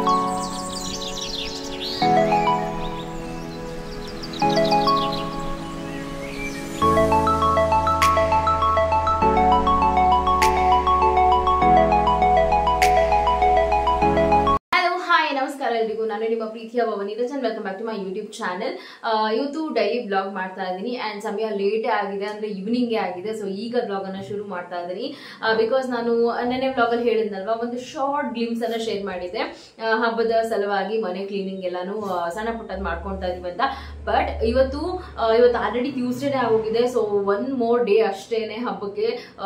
Hello hi ನಮಸ್ಕಾರ ಎಲ್ರಿಗೂ ನಾನು ನಿಮ್ಮ ಪ್ರೀತಿಯ Bhavani Rachan welcome back to my YouTube channel ಇವತ್ತು ಡೈಲಿ ಬ್ಲಾಗ್ ಮಾಡ್ತಾ ಇದ್ದೀನಿ ಆ್ಯಂಡ್ ಸಮಯ ಲೇಟೇ ಆಗಿದೆ ಅಂದರೆ ಈವ್ನಿಂಗೇ ಆಗಿದೆ ಸೊ ಈಗ ಬ್ಲಾಗ್ ಅನ್ನ ಶುರು ಮಾಡ್ತಾ ಇದ್ದೀನಿ ಬಿಕಾಸ್ ನಾನು ನೆನ್ನೆ ಬ್ಲಾಗಲ್ಲಿ ಹೇಳಿದ್ನಲ್ವಾ ಒಂದು ಶಾರ್ಟ್ ಗ್ಲಿಮ್ಸ್ ಅನ್ನ ಶೇರ್ ಮಾಡಿದ್ದೆ ಆ, ಹಬ್ಬದ ಸಲುವಾಗಿ ಮನೆ ಕ್ಲೀನಿಂಗ್ ಎಲ್ಲಾನು ಆ, ಸಣ್ಣ ಪುಟ್ಟದ್ ಮಾಡ್ಕೊತಾ ಇದೀವಿ ಅಂತ ಬಟ್ ಇವತ್ತು ಆ, ಇವತ್ತು ಆಲ್ರೆಡಿ ಟ್ಯೂಸ್ಡೇನೇ ಆಗೋಗಿದೆ ಸೊ ಒನ್ ಮೋರ್ ಡೇ ಅಷ್ಟೇನೆ ಹಬ್ಬಕ್ಕೆ ಆ,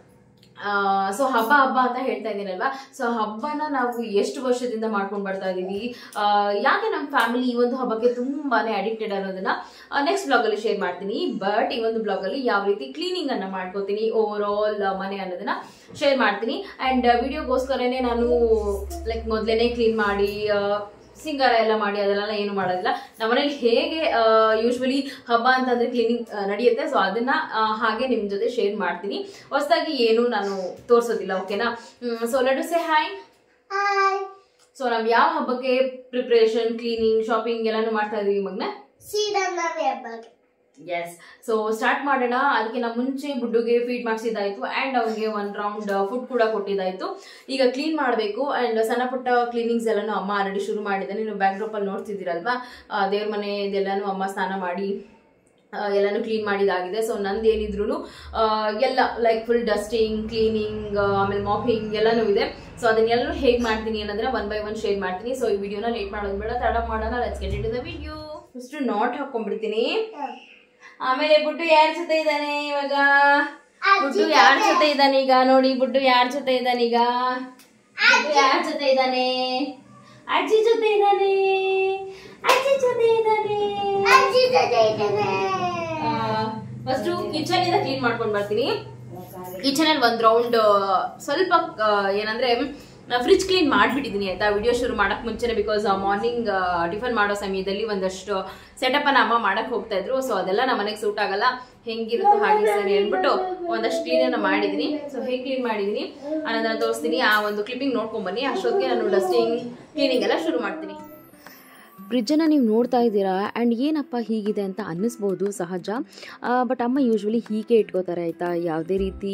ಸೊ ಹಬ್ಬ ಹಬ್ಬ ಅಂತ ಹೇಳ್ತಾ ಇದ್ದೀನಲ್ವಾ ಸೊ ಹಬ್ಬನ ನಾವು ಎಷ್ಟು ವರ್ಷದಿಂದ ಮಾಡ್ಕೊಂಡು ಬರ್ತಾ ಇದೀವಿ ಆ, ಯಾಕೆ ನಮ್ಮ ಫ್ಯಾಮಿಲಿ ಈ ಒಂದು ಹಬ್ಬಕ್ಕೆ ತುಂಬಾನೇ ಅಡಿಕ್ಟೆಡ್ ಅನ್ನೋದನ್ನ ನೆಕ್ಸ್ಟ್ ಬ್ಲಾಗ್ ಅಲ್ಲಿ ಶೇರ್ ಮಾಡ್ತೀನಿ ಬಟ್ ಈ ಒಂದು ಬ್ಲಾಗ್ ಅಲ್ಲಿ ಯಾವ ರೀತಿ ಕ್ಲೀನಿಂಗ್ ಅನ್ನ ಮಾಡ್ಕೋತೀನಿ ಓವರ್ ಆಲ್ ಮನೆ ಅನ್ನೋದನ್ನ ಶೇರ್ ಮಾಡ್ತೀನಿ ಅಂಡ್ ವಿಡಿಯೋಗೋಸ್ಕರನೇ ನಾನು ಲೈಕ್ ಮೊದಲೇನೆ ಕ್ಲೀನ್ ಮಾಡಿ ಆ, ಸಿಂಗಾರ ಎಲ್ಲ ಮಾಡಿ ಅದೆಲ್ಲ ಏನು ಮಾಡೋದಿಲ್ಲ ನಮ್ಮನೇಲಿ ಹೇಗೆ ಯೂಶ್ವಲಿ ಹಬ್ಬ ಅಂತಂದ್ರೆ ಕ್ಲೀನಿಂಗ್ ನಡೆಯುತ್ತೆ ಸೊ ಅದನ್ನ ಆ, ಹಾಗೆ ನಿಮ್ ಜೊತೆ ಶೇರ್ ಮಾಡ್ತೀನಿ ಹೊಸದಾಗಿ ಏನು ನಾನು ತೋರಿಸೋದಿಲ್ಲ ಓಕೆನಾ so let say hi hi so ನಾವ್ ಯಾವ ಹಬ್ಬಕ್ಕೆ ಪ್ರಿಪ್ರೇಷನ್ ಕ್ಲೀನಿಂಗ್ ಶಾಪಿಂಗ್ ಎಲ್ಲಾನು ಮಾಡ್ತಾ ಇದೀವಿ ಮಗ್ನ ಶ್ರೀರಾಮನವಮಿ ಹಬ್ಬಕ್ಕೆ ಎಸ್ ಸೊ ಸ್ಟಾರ್ಟ್ ಮಾಡೋಣ ಅದಕ್ಕಿಂತ ಮುಂಚೆ ಬುಡ್ಡುಗೆ ಫೀಡ್ ಮಾಡಿಸಿದಾಯ್ತು ಅಂಡ್ ಅವ್ನಿಗೆ ಒನ್ ರೌಂಡ್ ಫುಡ್ ಕೂಡ ಕೊಟ್ಟಿದ್ದಾಯ್ತು ಈಗ ಕ್ಲೀನ್ ಮಾಡಬೇಕು ಅಂಡ್ ಸಣ್ಣ ಪುಟ್ಟ ಕ್ಲೀನಿಂಗ್ಸ್ ಎಲ್ಲಾನು ಅಮ್ಮ ಆಲ್ರೆಡಿ ಶುರು ಮಾಡಿದ್ದಾನೆ ನೀವು ಬ್ಯಾಕ್ ಡ್ರಾಪ್ ಅಲ್ಲಿ ನೋಡ್ತಿದ್ದೀರಲ್ವಾ ಆ, ದೇವ್ರ ಮನೆ ಇದೆಲ್ಲಾನು ಅಮ್ಮ ಸ್ನಾನ ಮಾಡಿ ಆ, ಎಲ್ಲಾನು ಕ್ಲೀನ್ ಮಾಡಿದಾಗಿದೆ ಸೊ ನಂದು ಏನಿದ್ರು ಎಲ್ಲ ಲೈಕ್ ಫುಲ್ ಡಸ್ಟಿಂಗ್ ಕ್ಲೀನಿಂಗ್ ಆಮೇಲೆ ಮಾಪಿಂಗ್ ಎಲ್ಲಾನು ಇದೆ ಸೊ ಅದನ್ನೆಲ್ಲರೂ ಹೇಗೆ ಮಾಡ್ತೀನಿ ಅನ್ನೋದನ್ನ ಒನ್ ಬೈ ಒನ್ ಶೇರ್ ಮಾಡ್ತೀನಿ ಸೊ ಈ ವಿಡಿಯೋನ ಲೇಟ್ ಮಾಡೋದು ಬೇಡ ತಡ ಮಾಡೋಣ let's get it the video first knot ಹಾಕೊಂಡ್ಬಿಡ್ತೀನಿ ಆಮೇಲೆ ಬುಡ್ಡು ಯಾರ ಜೊತೆ ಇದ್ದಾನೆ ಇವಾಗ ಬುಡ್ಡು ಯಾರ ಜೊತೆ ಇದ್ದಾನೆ ಈಗ ನೋಡಿ ಬುಡ್ಡು ಯಾರ ಜೊತೆ ಇದ್ದಾನೆ ಈಗ ಬುಡ್ಡು ಯಾರ ಜೊತೆ ಇದ್ದಾನೆ ಅಜ್ಜಿ ಜೊತೆ ಇದ್ದಾನೆ ಅಜ್ಜಿ ಜೊತೆ ಇದ್ದಾನೆ ಅಜ್ಜಿ ಜೊತೆ ಇದ್ದೇನೆ ಫಸ್ಟ್ ಕಿಚನ್ ಇಂದ ಕ್ಲೀನ್ ಮಾಡ್ಕೊಂಡ್ ಬರ್ತೀನಿ ಕಿಚನ್ ಅಲ್ಲಿ ಒಂದ್ ರೌಂಡ್ ಸ್ವಲ್ಪ ಆ, ಏನಂದ್ರೆ ಫ್ರಿಜ್ ಕ್ಲೀನ್ ಮಾಡ್ಬಿಟ್ಟಿದೀನಿ ಆಯ್ತಾ ವಿಡಿಯೋ ಶುರು ಮಾಡಕ್ ಮುಂಚೆನೆ ಬಿಕಾಸ್ ಮಾರ್ನಿಂಗ್ ಟಿಫನ್ ಮಾಡೋ ಸಮಯದಲ್ಲಿ ಒಂದಷ್ಟು ಸೆಟಪ್ ಅನ್ನ ಅಮ್ಮ ಮಾಡಕ್ ಹೋಗ್ತಾ ಇದ್ರು ಸೊ ಅದೆಲ್ಲ ನಮ್ಮ ಮನೆಗೆ ಸೂಟ್ ಆಗಲ್ಲ ಹೆಂಗಿರುತ್ತೋ ಹಾಗೆ ಸರಿ ಅಂದ್ಬಿಟ್ಟು ಒಂದಷ್ಟು ಕ್ಲೀನ್ ಅನ್ನ ಮಾಡಿದೀನಿ ಸೊ ಹೇಗೆ ಕ್ಲೀನ್ ಮಾಡಿದೀನಿ ಅನ್ನೋದನ್ನ ತೋರಿಸ್ತೀನಿ ಆ ಒಂದು ಕ್ಲಿಪ್ಪಿಂಗ್ ನೋಡ್ಕೊಂಡ್ ಬನ್ನಿ ಅಷ್ಟೊತ್ತಿಗೆ ನಾನು ಡಸ್ಟಿಂಗ್ ಕ್ಲೀನಿಂಗ್ ಎಲ್ಲ ಶುರು ಮಾಡ್ತೀನಿ ಫ್ರಿಜ್ಜನ್ನು ನೀವು ನೋಡ್ತಾ ಇದ್ದೀರಾ ಆ್ಯಂಡ್ ಏನಪ್ಪ ಹೀಗಿದೆ ಅಂತ ಅನ್ನಿಸ್ಬೋದು ಸಹಜ ಬಟ್ ಅಮ್ಮ ಯೂಶ್ವಲಿ ಹೀಗೆ ಇಟ್ಕೋತಾರೆ ಆಯಿತಾ ಯಾವುದೇ ರೀತಿ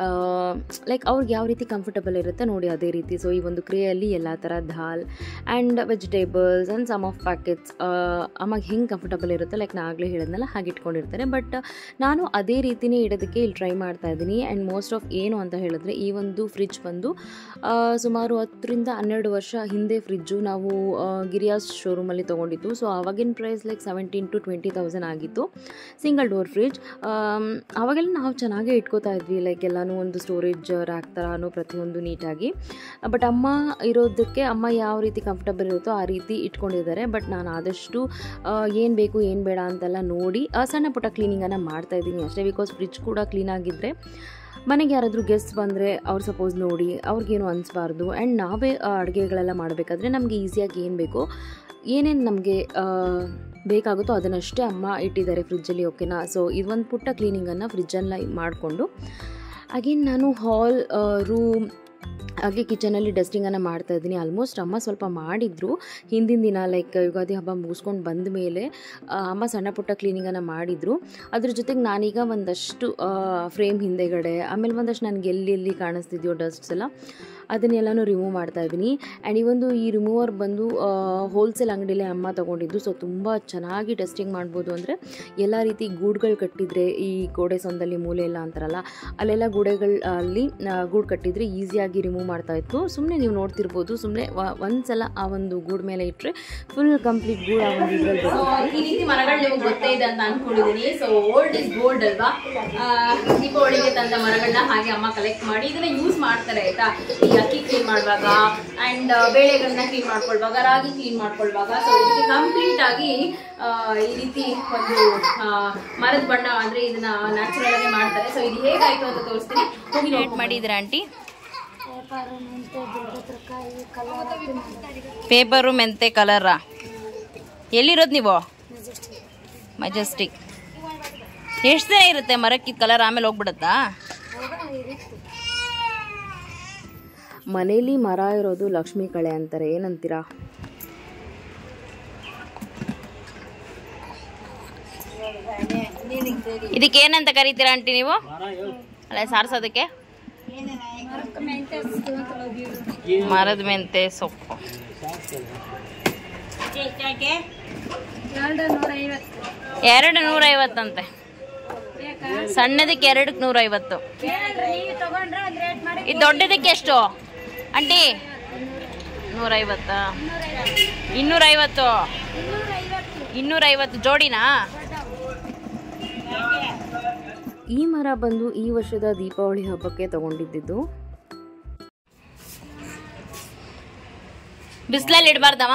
ಲೈಕ್ ಅವ್ರಿಗೆ ಯಾವ ರೀತಿ ಕಂಫರ್ಟಬಲ್ ಇರುತ್ತೆ ನೋಡಿ ಅದೇ ರೀತಿ ಸೊ ಈ ಒಂದು ಕ್ರೇಯಲ್ಲಿ ಎಲ್ಲ ಥರ dal and vegetables and some of packets ಅಮ್ಮಗೆ ಹೆಂಗೆ ಕಂಫರ್ಟಬಲ್ ಇರುತ್ತೆ ಲೈಕ್ ನಾ ಆಗಲೇ ಹೇಳಿದ್ನಲ್ಲ ಹಾಗೆ ಇಟ್ಕೊಂಡಿರ್ತಾರೆ ಬಟ್ ನಾನು ಅದೇ ರೀತಿನೇ ಇಡೋದಕ್ಕೆ ಇಲ್ಲಿ ಟ್ರೈ ಮಾಡ್ತಾ ಇದ್ದೀನಿ ಆ್ಯಂಡ್ ಮೋಸ್ಟ್ ಆಫ್ ಏನು ಅಂತ ಹೇಳಿದ್ರೆ ಈ ಒಂದು ಫ್ರಿಜ್ ಬಂದು ಆ, ಸುಮಾರು ಹತ್ತರಿಂದ ಹನ್ನೆರಡು ವರ್ಷ ಹಿಂದೆ ಫ್ರಿಜ್ಜು ನಾವು ಆ, ಗಿರಿಯಾಸ್ ಶೋರೂಮಲ್ಲಿ ತೊಗೊಂಡಿದ್ದು ಸೊ ಆವಾಗಿನ price like seventeen to twenty thousand ಆಗಿತ್ತು ಸಿಂಗಲ್ ಡೋರ್ ಫ್ರಿಜ್ ಆವಾಗೆಲ್ಲ ನಾವು ಚೆನ್ನಾಗೇ ಇಟ್ಕೋತಾ ಇದ್ವಿ ಲೈಕ್ ಎಲ್ಲನೂ ಒಂದು ಸ್ಟೋರೇಜ್ ರ್ಯಾಕ್ ಥರನೂ ಪ್ರತಿಯೊಂದು ನೀಟಾಗಿ ಬಟ್ ಅಮ್ಮ ಇರೋದಕ್ಕೆ ಅಮ್ಮ ಯಾವ ರೀತಿ ಕಂಫರ್ಟಬಲ್ ಇರುತ್ತೋ ಆ ರೀತಿ ಇಟ್ಕೊಂಡಿದ್ದಾರೆ ಬಟ್ ನಾನು ಆದಷ್ಟು ಏನು ಬೇಕು ಏನು ಬೇಡ ಅಂತೆಲ್ಲ ನೋಡಿ ಆ, ಸಣ್ಣ ಪುಟ್ಟ ಕ್ಲೀನಿಂಗನ್ನು ಮಾಡ್ತಾ ಇದ್ದೀನಿ ಅಷ್ಟೇ ಬಿಕಾಸ್ ಫ್ರಿಜ್ ಕೂಡ ಕ್ಲೀನ್ ಆಗಿದ್ದರೆ ಮನೆಗೆ ಯಾರಾದರೂ ಗೆಸ್ಟ್ ಬಂದರೆ ಅವ್ರು ಸಪೋಸ್ ನೋಡಿ ಅವ್ರಿಗೇನು ಅನಿಸ್ಬಾರ್ದು ಆ್ಯಂಡ್ ನಾವೇ ಅಡುಗೆಗಳೆಲ್ಲ ಮಾಡಬೇಕಾದ್ರೆ ನಮಗೆ ಈಸಿಯಾಗಿ ಏನು ಬೇಕೋ ಏನೇನು ನಮಗೆ ಬೇಕಾಗುತ್ತೋ ಅದನ್ನಷ್ಟೇ ಅಮ್ಮ ಇಟ್ಟಿದ್ದಾರೆ ಫ್ರಿಜ್ಜಲ್ಲಿ ಓಕೆನಾ ಸೊ ಇದೊಂದು ಪುಟ್ಟ ಕ್ಲೀನಿಂಗನ್ನು ಫ್ರಿಜ್ಜನ್ನು ಮಾಡಿಕೊಂಡು ಅಗೇನ್ ನಾನು ಹಾಲ್ ರೂಮ್ ಹಾಗೆ ಕಿಚನಲ್ಲಿ ಡಸ್ಟಿಂಗನ್ನು ಮಾಡ್ತಾ ಇದ್ದೀನಿ ಆಲ್ಮೋಸ್ಟ್ ಅಮ್ಮ ಸ್ವಲ್ಪ ಮಾಡಿದ್ರು ಹಿಂದಿನ ದಿನ ಲೈಕ್ ಯುಗಾದಿ ಹಬ್ಬ ಮುಗಿಸ್ಕೊಂಡು ಬಂದ ಮೇಲೆ ಆ, ಅಮ್ಮ ಸಣ್ಣ ಪುಟ್ಟ ಕ್ಲೀನಿಂಗನ್ನು ಮಾಡಿದರು ಅದ್ರ ಜೊತೆಗೆ ನಾನೀಗ ಒಂದಷ್ಟು ಫ್ರೇಮ್ ಹಿಂದೆಗಡೆ ಆಮೇಲೆ ಒಂದಷ್ಟು ನನಗೆ ಎಲ್ಲಿ ಎಲ್ಲಿ ಕಾಣಿಸ್ತಿದ್ಯೋ ಡಸ್ಟ್ಸ್ ಎಲ್ಲ ಅದನ್ನೆಲ್ಲನೂ ರಿಮೂವ್ ಮಾಡ್ತಾ ಇದ್ದೀನಿ ಆ್ಯಂಡ್ ಈ ಒಂದು ಈ ರಿಮೂವರ್ ಬಂದು ಹೋಲ್ಸೇಲ್ ಅಂಗಡಿಲೇ ಅಮ್ಮ ತೊಗೊಂಡಿದ್ದು ಸೊ ತುಂಬ ಚೆನ್ನಾಗಿ ಟೆಸ್ಟಿಂಗ್ ಮಾಡ್ಬೋದು ಅಂದರೆ ಎಲ್ಲ ರೀತಿ ಗೂಡುಗಳು ಕಟ್ಟಿದರೆ ಈ ಗೋಡೆ ಸೊಂದಲ್ಲಿ ಮೂಲೆ ಎಲ್ಲ ಅಂತಾರಲ್ಲ ಅಲ್ಲೆಲ್ಲ ಗೋಡೆಗಳು ಅಲ್ಲಿ ಆ, ಗೂಡು ಕಟ್ಟಿದರೆ ಈಸಿಯಾಗಿ ರಿಮೂವ್ ಮಾಡ್ತಾ ಇತ್ತು ಸುಮ್ಮನೆ ನೀವು ನೋಡ್ತಿರ್ಬೋದು ಸುಮ್ಮನೆ ಒಂದ್ಸಲ ಆ ಒಂದು ಗೂಡು ಮೇಲೆ ಇಟ್ಟರೆ ಫುಲ್ ಕಂಪ್ಲೀಟ್ ಗೂಡು ಆ ಒಂದು ಇದ್ರಲ್ಲಿ ಸೊ ಈ ರೀತಿ ಮರಗಳು ನಿಮಗೆ ಗೊತ್ತೇ ಇದೆ ಅಂತ ಅನ್ಕೊಂಡಿದೀನಿ ಸೊ ಓಲ್ಡ್ ಇಸ್ ಗೋಲ್ಡ್ ಅಲ್ವಾ ಆ, ದೀಪಾವಳಿಗೆ ತಂದ ಮರಗಳನ್ನ ಹಾಗೆ ಅಮ್ಮ ಕಲೆಕ್ಟ್ ಮಾಡಿ ಇದನ್ನ ಯೂಸ್ ಮಾಡ್ತಾರೆ ಆಯ್ತಾ ಈ ಅಕ್ಕಿ ಕ್ಲೀನ್ ಮಾಡುವಾಗ ಅಂಡ್ ಬೇಳೆಗಳನ್ನ ಕ್ಲೀನ್ ಮಾಡ್ಕೊಳ್ವಾಗ ರಾಗಿ ಕ್ಲೀನ್ ಮಾಡ್ಕೊಳ್ವಾಗ ಸೊ ಇದಕ್ಕೆ ಕಂಪ್ಲೀಟ್ ಆಗಿ ಆ, ಈ ರೀತಿ ಒಂದು ಆ, ಮರದ ಬಣ್ಣ ಅಂದ್ರೆ ಇದನ್ನ ನ್ಯಾಚುರಲ್ ಆಗಿ ಮಾಡ್ತಾರೆ ಸೊ ಇದು ಹೇಗಾಯ್ತು ಅಂತ ತೋರಿಸ್ತೀನಿ ಹೋಗಿ ನೋಟ್ ಮಾಡಿದ್ರ ಆಂಟಿ ಪೇಪರು ಮೆಂತೆ ಕಲರಾ ಎಲ್ಲಿರೋದು ನೀವು ಮೆಜೆಸ್ಟಿಕ್ ಎಷ್ಟು ದಿನ ಇರುತ್ತೆ ಮರಕ್ಕಿದ ಕಲರ್ ಆಮೇಲೆ ಹೋಗ್ಬಿಡುತ್ತಾ ಮನೇಲಿ ಮರ ಇರೋದು ಲಕ್ಷ್ಮಿ ಕಳೆ ಅಂತಾರೆ ಏನಂತೀರಾ ಇದಕ್ಕೆ ಏನಂತ ಕರಿತೀರಾ ಆಂಟಿ ನೀವು ಅಲ್ಲ ಸಾರ್ಸೋದಕ್ಕೆ ಮರದ ಮೆಂತೆ ಸೊಪ್ಪು ಎರಡು ನೂರ ಐವತ್ತಂತೆ ಸಣ್ಣದಕ್ಕೆ ಎರಡಕ್ಕೆ ನೂರ ಐವತ್ತು ಇದು ದೊಡ್ಡದಕ್ಕೆ ಎಷ್ಟು ಆಂಟಿ ನೂರೈವತ್ತಾ ಇನ್ನೂರೈವತ್ತು ಇನ್ನೂರೈವತ್ತು ಜೋಡಿನಾ ಈ ಮರ ಬಂದು ಈ ವರ್ಷದ ದೀಪಾವಳಿ ಹಬ್ಬಕ್ಕೆ ತಗೊಂಡಿದ್ದು ಬಿಸಿಲಲ್ಲಿ ಇಡಬಾರ್ದವ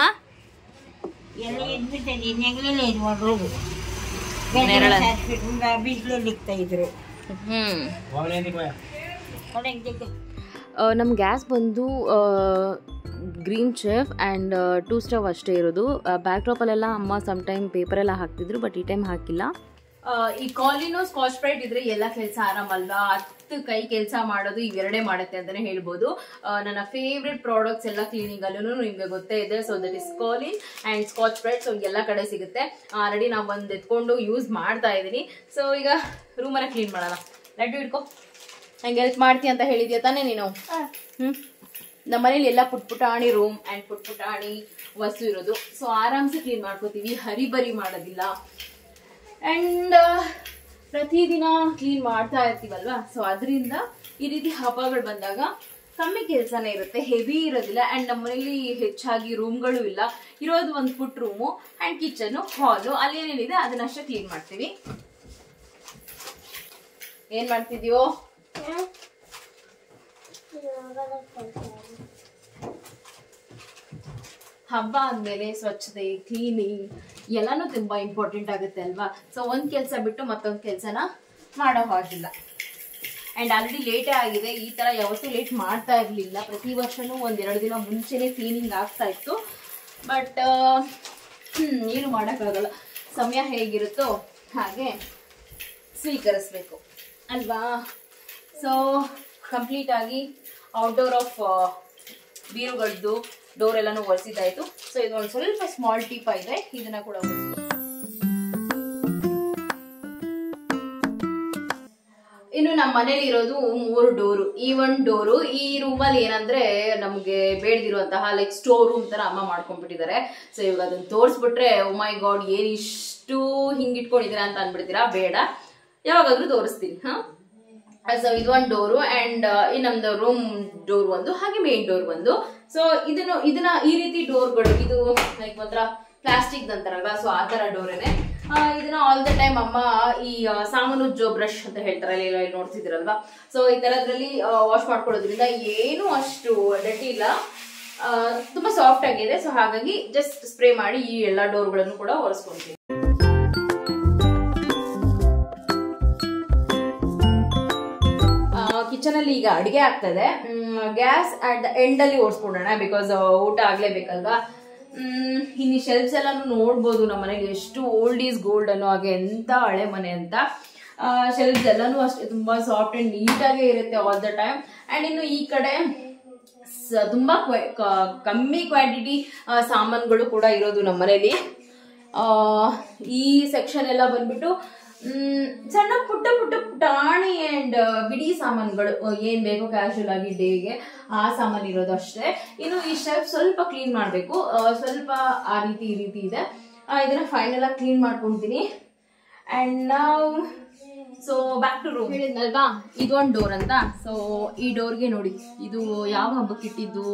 ನೆರಳ ಬಿಸಿಲಲ್ಲಿ ಇಕ್ತಾ ಇದ್ರು ಹ್ಮ್ ನಮ್ಮ ಗ್ಯಾಸ್ ಬಂದು Green Chef and two stove ಅಷ್ಟೇ ಇರೋದು ಬ್ಯಾಕ್ ಡ್ರಾಪಲ್ಲೆಲ್ಲ ಅಮ್ಮ ಸಮ್ ಟೈಮ್ ಪೇಪರೆಲ್ಲ ಹಾಕ್ತಿದ್ರು ಬಟ್ ಈ ಟೈಮ್ ಹಾಕಿಲ್ಲ ಈ ಕಾಲಿನೋ ಸ್ಕಾಚ್ ಬ್ರೈಟ್ ಇದ್ರೆ ಎಲ್ಲ ಕೆಲಸ ಆರಾಮಲ್ವಾ ಹತ್ತು ಕೈ ಕೆಲಸ ಮಾಡೋದು ಇವೆರಡೇ ಮಾಡುತ್ತೆ ಅಂತಾನೆ ಹೇಳ್ಬೋದು ಆ, ನನ್ನ ಫೇವ್ರೆಟ್ ಪ್ರಾಡಕ್ಟ್ಸ್ ಎಲ್ಲ ಕ್ಲೀನಿಂಗ್ ಅಲ್ಲೂ ನಿಮ್ಗೆ ಗೊತ್ತೇ ಇದೆ so that is Colin and Scotch Brite so ಎಲ್ಲ ಕಡೆ ಸಿಗುತ್ತೆ ಆಲ್ರೆಡಿ ನಾವು ಒಂದ್ ಎತ್ಕೊಂಡು ಯೂಸ್ ಮಾಡ್ತಾ ಇದೀನಿ ಸೊ ಈಗ ರೂಮನ್ನ ಕ್ಲೀನ್ ಮಾಡೋಣ ಲಡ್ಡು ಇಟ್ಕೋ ನಂಗೆ ಹೆಲ್ಪ್ ಮಾಡ್ತೀಯ ಅಂತ ಹೇಳಿದ್ಯಾ ತಾನೇ ನೀನು ಹ್ಮ್ ನಮ್ಮ ಮನೇಲಿ ಎಲ್ಲ ಪುಟ್ ಪುಟಾಣಿ ರೂಮ್ ಅಂಡ್ ಪುಟ್ ಪುಟಾಣಿ ವಸ್ತು ಇರೋದು ಸೊ ಆರಾಮ್ಸೆ ಕ್ಲೀನ್ ಮಾಡ್ಕೋತೀವಿ ಹರಿಬರಿ ಮಾಡೋದಿಲ್ಲ ಅಂಡ್ ಪ್ರತಿದಿನ ಕ್ಲೀನ್ ಮಾಡ್ತಾ ಇರ್ತೀವಲ್ವಾ ಸೊ ಅದರಿಂದ ಈ ರೀತಿ ಹಬ್ಬಗಳು ಬಂದಾಗ ಕಮ್ಮಿ ಕೆಲಸನೇ ಇರುತ್ತೆ ಹೆವಿ ಇರೋದಿಲ್ಲ ಅಂಡ್ ನಮ್ಮ ಮನೇಲಿ ಹೆಚ್ಚಾಗಿ ರೂಮ್ಗಳು ಇಲ್ಲ ಇರೋದು ಒಂದು ಫುಟ್ ರೂಮು ಅಂಡ್ ಕಿಚನ್ ಹಾಲು ಅಲ್ಲಿ ಏನೇನಿದೆ ಅದನ್ನಷ್ಟೇ ಕ್ಲೀನ್ ಮಾಡ್ತೀವಿ ಏನ್ ಮಾಡ್ತಿದ್ಯೋ ಹಬ್ಬ ಅಂದಮೇಲೆ ಸ್ವಚ್ಛತೆ ಕ್ಲೀನಿಂಗ್ ಎಲ್ಲಾನು ತುಂಬಾ ಇಂಪಾರ್ಟೆಂಟ್ ಆಗುತ್ತೆ ಅಲ್ವಾ ಸೊ ಒಂದ್ ಕೆಲಸ ಬಿಟ್ಟು ಮತ್ತೊಂದ್ ಕೆಲಸನ ಮಾಡೋ ಹಾಗಿಲ್ಲ ಅಂಡ್ ಆಲ್ರೆಡಿ ಲೇಟೇ ಆಗಿದೆ ಈ ತರ ಯಾವತ್ತೂ ಲೇಟ್ ಮಾಡ್ತಾ ಇರ್ಲಿಲ್ಲ ಪ್ರತಿ ವರ್ಷನೂ ಒಂದೆರಡು ದಿನ ಮುಂಚೆನೆ ಕ್ಲೀನಿಂಗ್ ಆಗ್ತಾ ಇತ್ತು ಬಟ್ ಏನು ಮಾಡೋಕ್ಕಾಗಲ್ಲ ಸಮಯ ಹೇಗಿರುತ್ತೋ ಹಾಗೆ ಸ್ವೀಕರಿಸ್ಬೇಕು ಅಲ್ವಾ ಸೊ ಕಂಪ್ಲೀಟ್ ಆಗಿ ಔಟ್ಡೋರ್ ಆಫ್ ಬೀರುಗಳದ್ದು ಡೋರ್ ಎಲ್ಲಾನು ಒರೆಸಿದ್ದಾಯ್ತು ಸೊ ಇದು ಒಂದು ಸ್ವಲ್ಪ ಸ್ಮಾಲ್ ಟಿಪ್ ಇದೆ ಇದನ್ನ ಕೂಡ ಒರೆಸ್ಬೇಕು. ಇನ್ನು ನಮ್ಮ ಮನೇಲಿ ಇರೋದು ಮೂರು ಡೋರು ಈ ಒಂದ್ ಡೋರು ಈ ರೂಮಲ್ಲಿ ಏನಂದ್ರೆ ನಮ್ಗೆ ಬೇಡದಿರುವಂತಹ ಲೈಕ್ ಸ್ಟೋರ್ ರೂಮ್ ತರ ಅಮ್ಮ ಮಾಡ್ಕೊಂಡ್ಬಿಟ್ಟಿದ್ದಾರೆ ಸೊ ಇವಾಗ ಅದನ್ನ ತೋರಿಸ್ಬಿಟ್ರೆ ಮೈ ಗಾಡ್ ಏನ್ ಇಷ್ಟು ಹಿಂಗ್ ಇಟ್ಕೊಂಡಿದ್ದೀರಾ ಅಂತ ಅನ್ಬಿಡ್ತೀರಾ ಬೇಡ ಯಾವಾಗಾದ್ರೂ ತೋರಿಸ್ತೀನಿ ಹಾ ಸೊ ಇದು ಒಂದು ಡೋರು ಅಂಡ್ ಈ ನಮ್ದು ರೂಮ್ ಡೋರ್ ಒಂದು ಹಾಗೆ ಮೇನ್ ಡೋರ್ ಒಂದು ಸೊ ಇದನ್ನು ಇದನ್ನ ಈ ರೀತಿ ಡೋರ್ಗಳು ಇದು ಲೈಕ್ ಒಂಥರ ಪ್ಲಾಸ್ಟಿಕ್ ಅಂತಾರಲ್ವಾ ಸೊ ಆ ತರ ಡೋರೇನೆ ಇದನ್ನ ಆಲ್ ದ ಟೈಮ್ ಅಮ್ಮ ಈ ಆ, ಸಾಮಾನು ಜೋ ಬ್ರಷ್ ಅಂತ ಹೇಳ್ತಾರಲ್ಲ ಇಲ್ಲ ಇಲ್ಲಿ ನೋಡ್ತಿದ್ದೀರಲ್ವಾ ಸೊ ಈ ತರದ್ರಲ್ಲಿ ವಾಶ್ ಮಾಡ್ಕೊಳ್ಳೋದ್ರಿಂದ ಏನು ಅಷ್ಟು ಡಟಿ ಇಲ್ಲ ಆ, ತುಂಬಾ ಸಾಫ್ಟ್ ಆಗಿದೆ ಸೊ ಹಾಗಾಗಿ ಜಸ್ಟ್ ಸ್ಪ್ರೇ ಮಾಡಿ ಈ ಎಲ್ಲಾ ಡೋರ್ಗಳನ್ನು ಕೂಡ ಒರೆಸ್ಕೊಂತೀನಿ ಕಿಚನ್ ಅಲ್ಲಿ ಈಗ ಅಡಿಗೆ ಆಗ್ತದೆ ಗ್ಯಾಸ್ ಅಟ್ ದ ಎಂಡ್ ಅಲ್ಲಿ ಓಡಿಸ್ಕೊಂಡೋಣ ಬಿಕಾಸ್ ಊಟ ಆಗ್ಲೇಬೇಕಲ್ವಾ ಹ್ಮ್, ಇನ್ನು ಶೆಲ್ಫ್ಸ್ ಎಲ್ಲಾನು ನೋಡ್ಬೋದು ನಮ್ಮ ಮನೆಗೆ ಎಷ್ಟು ಓಲ್ಡ್ ಈಸ್ ಗೋಲ್ಡ್ ಅನ್ನೋ ಹಾಗೆ ಎಂತ ಹಳೆ ಮನೆ ಅಂತ ಶೆಲ್ಫ್ಸ್ ಎಲ್ಲಾನು ಅಷ್ಟೇ ತುಂಬಾ ಸಾಫ್ಟ್ ಅಂಡ್ ನೀಟಾಗೇ ಇರುತ್ತೆ ಆಲ್ ದ ಟೈಮ್ ಅಂಡ್ ಇನ್ನು ಈ ಕಡೆ ಸ- ತುಂಬಾ ಕ್ವ- ಕ- ಕಮ್ಮಿ ಕ್ವಾಂಟಿಟಿ ಸಾಮಾನುಗಳು ಕೂಡ ಇರೋದು ನಮ್ಮ ಮನೇಲಿ ಆ, ಈ ಸೆಕ್ಷನ್ ಎಲ್ಲ ಬಂದ್ಬಿಟ್ಟು ಮ್, ಸಣ್ಣ ಪುಟ್ಟ ಪುಟ್ಟ ಪುಟಾಣಿ ಅಂಡ್ ಬಿಡಿ ಸಾಮಾನುಗಳು ಆ, ಏನ್ ಬೇಕೋ ಕ್ಯಾಶುಯಲ್ ಆಗಿ ಡೇಗೆ ಆ ಸಾಮಾನು ಇರೋದು ಅಷ್ಟೇ ಇನ್ನು ಈ ಶೆಲ್ಫ್ ಸ್ವಲ್ಪ ಕ್ಲೀನ್ ಮಾಡಬೇಕು ಸ್ವಲ್ಪ ಆ ರೀತಿ ಈ ರೀತಿ ಇದೆ ಆ, ಇದನ್ನ ಫೈನಲ್ ಆಗಿ ಕ್ಲೀನ್ ಮಾಡ್ಕೊಂತೀನಿ ಅಂಡ್ ನಾವು ಸೊ ಬ್ಯಾಕ್ ಟು ರೂಮ್ ಹೇಳಿದ್ನಲ್ವಾ ಇದೊಂದು ಡೋರ್ ಅಂತ ಸೊ ಈ ಡೋರ್ಗೆ ನೋಡಿ ಇದು ಯಾವ ಹಬ್ಬಕ್ಕೆ ಇಟ್ಟಿದ್ದು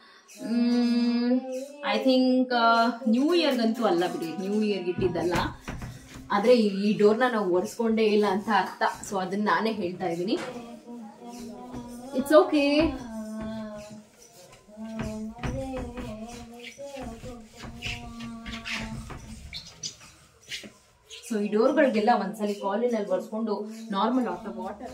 ಐ ಥಿಂಕ್ ನ್ಯೂ ಇಯರ್ಗಂತೂ ಅಲ್ಲ ಬಿಡಿ ನ್ಯೂ ಇಯರ್ಗೆ ಇಟ್ಟಿದ್ದಲ್ಲ ಆದ್ರೆ ಈ- ಈ ಡೋರ್ನ ನಾವು ಒರೆಸ್ಕೊಂಡೇ ಇಲ್ಲ ಅಂತ ಅರ್ಥ ಸೊ ಅದನ್ನ ನಾನೇ ಹೇಳ್ತಾ ಇದ್ದೀನಿ ಇಟ್ಸ್ ಓಕೆ ಸೊ ಈ ಡೋರ್ಗಳಿಗೆಲ್ಲ ಒಂದ್ಸಲಿ ಕಾಲಿನಲ್ಲಿ ಒರೆಸ್ಕೊಂಡು ನಾರ್ಮಲ್ ಆಫ್ ವಾಟರ್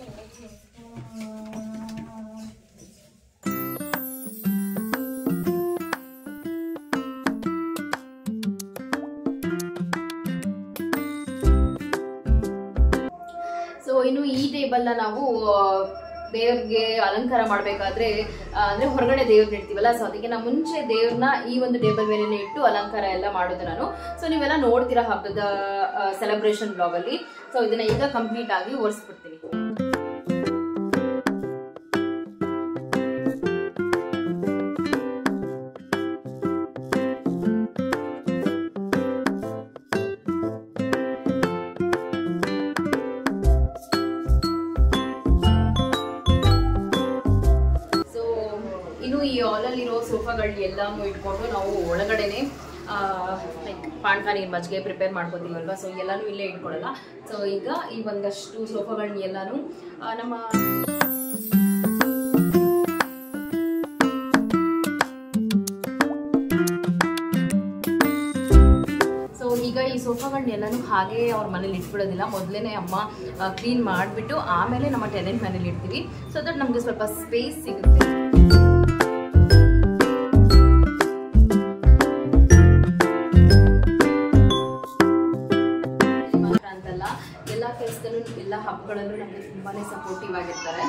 ಸೊ ಇನ್ನು ಈ ಟೇಬಲ್ನ ನಾವು ದೇವ್ರಿಗೆ ಅಲಂಕಾರ ಮಾಡಬೇಕಾದ್ರೆ ಅಂದ್ರೆ ಹೊರಗಡೆ ದೇವ್ರನ್ನ ಇಡ್ತೀವಲ್ಲ ಸೊ ಅದಕ್ಕೆ ನಾವು ಮುಂಚೆ ದೇವ್ರನ್ನ ಈ ಒಂದು ಟೇಬಲ್ ಮೇಲೆ ಇಟ್ಟು ಅಲಂಕಾರ ಎಲ್ಲ ಮಾಡೋದು ನಾನು ಸೊ ನೀವೆಲ್ಲ ನೋಡ್ತೀರಾ ಹಬ್ಬದ ಸೆಲೆಬ್ರೇಷನ್ ಬ್ಲಾಗ್ ಅಲ್ಲಿ ಸೊ ಇದನ್ನ ಈಗ ಕಂಪ್ಲೀಟ್ ಆಗಿ ಒರೆಸ್ಬಿಡ್ತೀನಿ ಸೊ ಇನ್ನು ಈ ಹಾಲಲ್ಲಿರೋ ಸೋಫಾಗಳು ಎಲ್ಲಾನು ಇಟ್ಕೊಂಡು ನಾವು ಒಳಗಡೆನೆ ಲೈಕ್ ಪಾನ್ಕ ನೀರು ಮಜ್ಜಿಗೆ ಪ್ರಿಪೇರ್ ಮಾಡ್ಕೋತೀವಲ್ವಾ ಸೊ ಎಲ್ಲಾನು ಇಲ್ಲೇ ಇಟ್ಕೊಳ್ಳಲ್ಲ ಸೊ ಈಗ ಈ ಒಂದಷ್ಟು ಸೋಫಾಗಳನ್ನ ಎಲ್ಲಾನು ಆ, ನಮ್ಮ ಸೊ ಈಗ ಈ ಸೋಫಾಗಳನ್ನೆಲ್ಲನೂ ಹಾಗೆ ಅವ್ರ ಮನೇಲಿ ಇಟ್ಬಿಡೋದಿಲ್ಲ ಮೊದಲೇ ಅಮ್ಮ ಕ್ಲೀನ್ ಮಾಡಿಬಿಟ್ಟು ಆಮೇಲೆ ನಮ್ಮ ಟೆನೆಂಟ್ ಮನೇಲಿ ಇಡ್ತೀವಿ ಸೊ ದಟ್ ನಮಗೆ ಸ್ವಲ್ಪ ಸ್ಪೇಸ್ ಸಿಗುತ್ತೆ ಇದು ಮಾತ್ರ ಅಂತಲ್ಲ ಎಲ್ಲ ಕೆಲಸದಲ್ಲೂ ಎಲ್ಲ ಹಬ್ಬಗಳಲ್ಲೂ ನಮಗೆ ತುಂಬಾನೇ ಸಪೋರ್ಟಿವ್ ಆಗಿರ್ತಾರೆ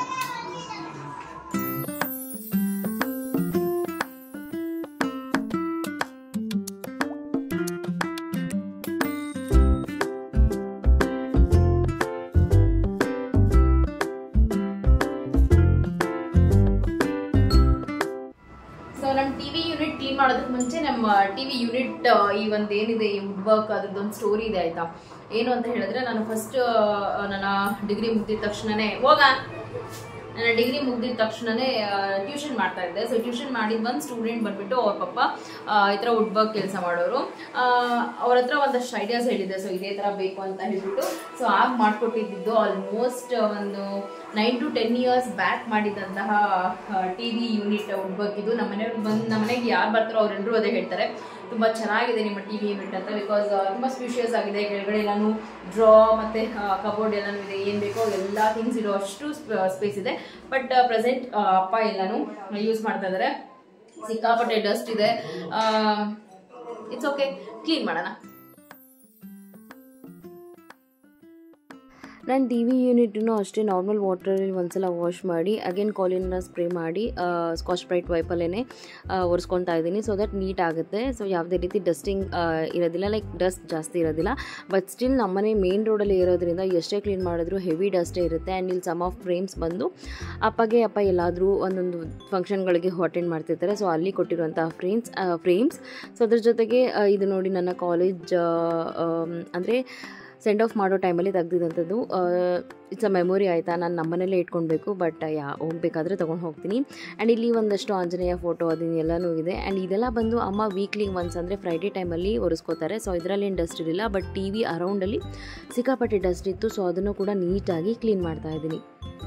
ಸೊ ನಮ್ಮ ಟಿವಿ ಯೂನಿಟ್ ಕ್ಲೀನ್ ಮಾಡೋದಕ್ಕೆ ಮುಂಚೆ ನಮ್ಮ ಟಿವಿ ಯೂನಿಟ್ ಈ ಒಂದು ಏನಿದೆ ಈ ವುಡ್ ವರ್ಕ್ ಅದ್ರದ್ದೊಂದು ಸ್ಟೋರಿ ಇದೆ ಆಯ್ತಾ ಏನು ಅಂತ ಹೇಳಿದ್ರೆ ನಾನು ಫಸ್ಟ್ ನನ್ನ ಡಿಗ್ರಿ ಮುಗ್ದಿದ ತಕ್ಷಣನೇ ಹೋಗ ನನ್ನ ಡಿಗ್ರಿ ಮುಗ್ದಿದ ತಕ್ಷಣನೇ ಟ್ಯೂಷನ್ ಮಾಡ್ತಾ ಇದ್ದೆ ಸೊ ಟ್ಯೂಷನ್ ಮಾಡಿದ ಒಂದು ಸ್ಟೂಡೆಂಟ್ ಬಂದ್ಬಿಟ್ಟು ಅವ್ರ ಪಪ್ಪ ಆ, ಈ ಥರ ವುಡ್ ವರ್ಕ್ ಕೆಲಸ ಮಾಡೋರು ಅವ್ರ ಹತ್ರ ಒಂದಷ್ಟು ಐಡಿಯಾಸ್ ಹೇಳಿದ್ದೆ ಸೊ ಇದೇ ಥರ ಬೇಕು ಅಂತ ಹೇಳ್ಬಿಟ್ಟು ಸೊ ಆಗ ಮಾಡ್ಕೊಟ್ಟಿದ್ದು ಆಲ್ಮೋಸ್ಟ್ ಒಂದು nine to ten years back ಮಾಡಿದಂತಹ T V unit wood work ಇದು ನಮ್ಮ ಮನೆಯವ್ರು ಬಂದು ನಮ್ಮ ಮನೆಗೆ ಯಾರು ಬರ್ತಾರೋ ಅವರೆಲ್ಲರೂ ಅದೇ ಹೇಳ್ತಾರೆ ತುಂಬ ಚೆನ್ನಾಗಿದೆ ನಿಮ್ಮ ಟಿ ವಿ ಯೂನಿಟ್ ಅಂತ ಬಿಕಾಸ್ ತುಂಬ ಸ್ಪೀಷಿಯಸ್ ಆಗಿದೆ ಕೆಳಗಡೆ ಎಲ್ಲಾನು ಡ್ರಾ ಮತ್ತು ಕಬೋರ್ಡ್ ಎಲ್ಲಾನು ಇದೆ ಏನು ಬೇಕೋ ಎಲ್ಲ ಥಿಂಗ್ಸ್ ಇರೋ ಅಷ್ಟು ಸ್ಪೇಸ್ ಇದೆ ಬಟ್ ಪ್ರೆಸೆಂಟ್ ಅಪ್ಪ ಎಲ್ಲಾನು ಯೂಸ್ ಮಾಡ್ತಾ ಇದ್ದಾರೆ ಸಿಕ್ಕಾಪಟ್ಟೆ ಡಸ್ಟ್ ಇದೆ ಇಟ್ಸ್ ಓಕೆ ಕ್ಲೀನ್ ಮಾಡೋಣ ನಾನು ಟಿ ವಿ ಯೂನಿಟನ್ನು ಅಷ್ಟೇ ನಾರ್ಮಲ್ ವಾಟರಲ್ಲಿ ಒಂದ್ಸಲ ವಾಶ್ ಮಾಡಿ ಅಗೇನ್ ಕಾಲಿನ ಸ್ಪ್ರೇ ಮಾಡಿ ಸ್ಕಾಚ್ ಬ್ರೈಟ್ ವೈಪಲ್ಲೇ ಒರೆಸ್ಕೊತಾ ಇದ್ದೀನಿ ಸೊ ದಟ್ ನೀಟ್ ಆಗುತ್ತೆ ಸೊ ಯಾವುದೇ ರೀತಿ ಡಸ್ಟಿಂಗ್ ಇರೋದಿಲ್ಲ ಲೈಕ್ ಡಸ್ಟ್ ಜಾಸ್ತಿ ಇರೋದಿಲ್ಲ ಬಟ್ ಸ್ಟಿಲ್ ನಮ್ಮನೆ ಮೇನ್ ರೋಡಲ್ಲಿ ಇರೋದ್ರಿಂದ ಎಷ್ಟೇ ಕ್ಲೀನ್ ಮಾಡಿದ್ರು ಹೆವಿ ಡಸ್ಟೇ ಇರುತ್ತೆ ಆ್ಯಂಡ್ ಇಲ್ಲಿ ಸಮ್ ಆಫ್ ಫ್ರೇಮ್ಸ್ ಬಂದು ಅಪ್ಪಗೆ ಅಪ್ಪ ಎಲ್ಲಾದರೂ ಒಂದೊಂದು ಫಂಕ್ಷನ್ಗಳಿಗೆ ಅಟೆಂಡ್ ಮಾಡ್ತಿರ್ತಾರೆ ಸೊ ಅಲ್ಲಿ ಕೊಟ್ಟಿರುವಂಥ ಫ್ರೇಮ್ಸ್ ಫ್ರೇಮ್ಸ್ ಸೊ ಅದ್ರ ಜೊತೆಗೆ ಆ, ಇದು ನೋಡಿ ನನ್ನ ಕಾಲೇಜ್ ಅಂದರೆ ಸೆಂಡ್ ಆಫ್ ಮಾಡೋ ಟೈಮಲ್ಲಿ ತೆಗ್ದಿದ್ದಂಥದ್ದು ಇಟ್ಸ್ ಅ ಮೆಮೊರಿ ಆಯಿತಾ ನಾನು ನಮ್ಮನೇಲೇ ಇಟ್ಕೊಳ್ಬೇಕು ಬಟ್ ಯಾ ಹೋಗ್ಬೇಕಾದ್ರೆ ತೊಗೊಂಡು ಹೋಗ್ತೀನಿ ಆ್ಯಂಡ್ ಇಲ್ಲಿ ಒಂದಷ್ಟು ಆಂಜನೇಯ ಫೋಟೋ ಅದನ್ನ ಎಲ್ಲನೂ ಇದೆ ಆ್ಯಂಡ್ ಇದೆಲ್ಲ ಬಂದು ಅಮ್ಮ ವೀಕ್ಲಿ ಒನ್ಸ್ ಅಂದರೆ ಫ್ರೈಡೇ ಟೈಮಲ್ಲಿ ಒರೆಸ್ಕೋತಾರೆ ಸೊ ಇದರಲ್ಲಿ ಏನು ಡಸ್ಟ್ ಇರಲಿಲ್ಲ ಬಟ್ ಟಿ ವಿ ಅರೌಂಡಲ್ಲಿ ಸಿಕ್ಕಾಪಟ್ಟೆ ಡಸ್ಟ್ ಇತ್ತು ಸೊ ಅದನ್ನು ಕೂಡ ನೀಟಾಗಿ ಕ್ಲೀನ್ ಮಾಡ್ತಾ ಇದ್ದೀನಿ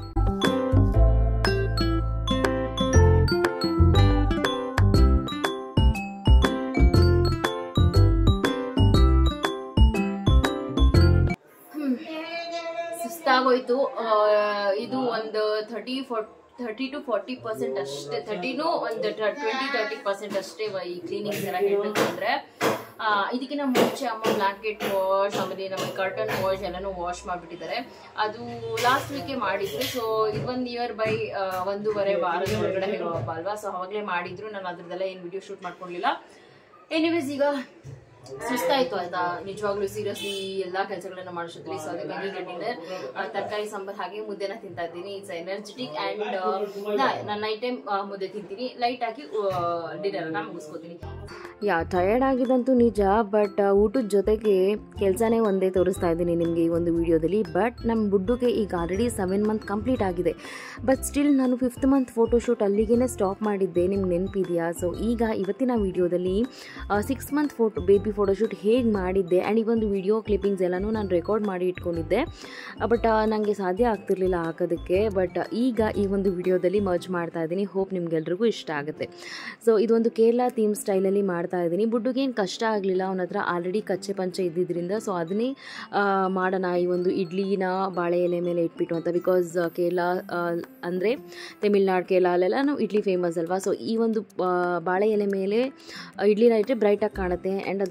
ಸುಸ್ತಾಗೋಯ್ತು ಆ, ಇದು ಒಂದು thirty four thirty to forty percent ಅಷ್ಟೇ ಥರ್ಟಿನೂ ಒಂದು ಟ್ವೆಂಟಿ ತರ್ಟಿ ಪರ್ಸೆಂಟ್ ಅಷ್ಟೇ ಇವ ಈ ಕ್ಲೀನಿಂಗ್ ಎಲ್ಲ ಹೇಳಬೇಕು ಅಂದ್ರೆ ಆ, ಇದಕ್ಕಿಂತ ಮುಂಚೆ ಅಮ್ಮ ಬ್ಲಾಂಕೆಟ್ ವಾಶ್ ಆಮೇಲೆ ನಮ್ಮ ಕರ್ಟನ್ ವಾಶ್ ಎಲ್ಲನೂ ವಾಶ್ ಮಾಡಿಬಿಟ್ಟಿದ್ದಾರೆ ಅದು ಲಾಸ್ಟ್ ವೀಕೆ ಮಾಡಿದ್ರು ಸೊ ಇದೊಂದು ಇಯರ್ ಬೈ ಒಂದೂವರೆ ವಾರದ ಒಳಗಡೆ ಇರೋ ಹಬ್ಬ ಅಲ್ವಾ ಸೊ ಅವಾಗಲೇ ಮಾಡಿದ್ರು ನಾನು ಅದ್ರದ್ದೆಲ್ಲ ಏನು ವಿಡಿಯೋ ಶೂಟ್ ಮಾಡ್ಕೊಳ್ಳಿಲ್ಲ ಎನಿವೇಸ್ ಈಗ ಸುಸ್ತಾಯ್ತು ಆಯ್ತಾ ನಿಜವಾಗ್ಲೂ ಸೀರಿಯಸ್ಲಿ ಎಲ್ಲಾ ಕೆಲಸಗಳನ್ನ ಮಾಡಿಸಿದ್ರಿ ಸೊ ಅದಕ್ಕಾಗಿ ಈಗ ಡಿನ್ನರ್ ತರಕಾರಿ ಸಾಂಬಾರ್ ಹಾಗೆ ಮುದ್ದೆನ ತಿಂತಾ ಇದ್ದೀನಿ ಇಟ್ಸ್ ಎನರ್ಜೆಟಿಕ್ ಅಂಡ್ ನಾನು ನೈಟ್ ಟೈಮ್ ಮುದ್ದೆ ತಿಂತೀನಿ ಲೈಟ್ ಆಗಿ ಡಿನ್ನರ್ ಅನ್ನ ಮುಗಿಸ್ಕೋತೀನಿ ಯಾ ಟಯರ್ಡ್ ಆಗಿದಂತೂ ನಿಜ ಬಟ್ ಊಟದ ಜೊತೆಗೆ ಕೆಲಸನೇ ಒಂದೇ ತೋರಿಸ್ತಾ ಇದ್ದೀನಿ ನಿಮಗೆ ಈ ಒಂದು ವಿಡಿಯೋದಲ್ಲಿ ಬಟ್ ನಮ್ಮ ಬುಡ್ಡುಗೆ ಈಗ ಆಲ್ರೆಡಿ ಸೆವೆನ್ ಮಂತ್ ಕಂಪ್ಲೀಟ್ ಆಗಿದೆ ಬಟ್ ಸ್ಟಿಲ್ ನಾನು ಫಿಫ್ತ್ ಮಂತ್ ಫೋಟೋಶೂಟ್ ಅಲ್ಲಿಗೆ ಸ್ಟಾಪ್ ಮಾಡಿದ್ದೆ ನಿಮ್ಗೆ ನೆನಪಿದೆಯಾ ಸೊ ಈಗ ಇವತ್ತಿನ ವಿಡಿಯೋದಲ್ಲಿ six month photo baby photoshoot ಹೇಗೆ ಮಾಡಿದ್ದೆ ಆ್ಯಂಡ್ ಈ ಒಂದು ವಿಡಿಯೋ ಕ್ಲಿಪ್ಪಿಂಗ್ಸ್ ಎಲ್ಲನೂ ನಾನು ರೆಕಾರ್ಡ್ ಮಾಡಿ ಇಟ್ಕೊಂಡಿದ್ದೆ ಬಟ್ ನನಗೆ ಸಾಧ್ಯ ಆಗ್ತಿರ್ಲಿಲ್ಲ ಹಾಕೋದಕ್ಕೆ ಬಟ್ ಈಗ ಈ ಒಂದು ವಿಡಿಯೋದಲ್ಲಿ ಮರ್ಜ್ ಮಾಡ್ತಾ ಇದ್ದೀನಿ ಹೋಪ್ ನಿಮ್ಗೆಲ್ರಿಗೂ ಇಷ್ಟ ಆಗುತ್ತೆ ಸೊ ಇದೊಂದು ಕೇರಳ ಥೀಮ್ ಸ್ಟೈಲಲ್ಲಿ ಮಾಡ್ತಾ ಇದ್ದೀನಿ ಬುಡ್ಡುಗೇನು ಕಷ್ಟ ಆಗಲಿಲ್ಲ ಅವನ ಹತ್ರ ಆಲ್ರೆಡಿ ಕಚ್ಚೆ ಪಂಚೆ ಇದ್ದಿದ್ದರಿಂದ ಸೊ ಅದನ್ನೇ ಆ, ಮಾಡೋಣ ಈ ಒಂದು ಇಡ್ಲಿನ ಬಾಳೆ ಎಲೆ ಮೇಲೆ ಇಟ್ಬಿಟ್ಟು ಅಂತ ಬಿಕಾಸ್ ಕೇರಳ ಅಂದರೆ ತಮಿಳ್ನಾಡು ಕೇರಳ ಅಲ್ಲೆಲ್ಲನೂ ಇಡ್ಲಿ ಫೇಮಸ್ ಅಲ್ವಾ ಸೊ ಈ ಒಂದು ಆ, ಬಾಳೆ ಎಲೆ ಮೇಲೆ ಇಡ್ಲಿನ ಇಟ್ಟರೆ ಬ್ರೈಟಾಗಿ ಕಾಣುತ್ತೆ ಆ್ಯಂಡ್ ಅದ್ರ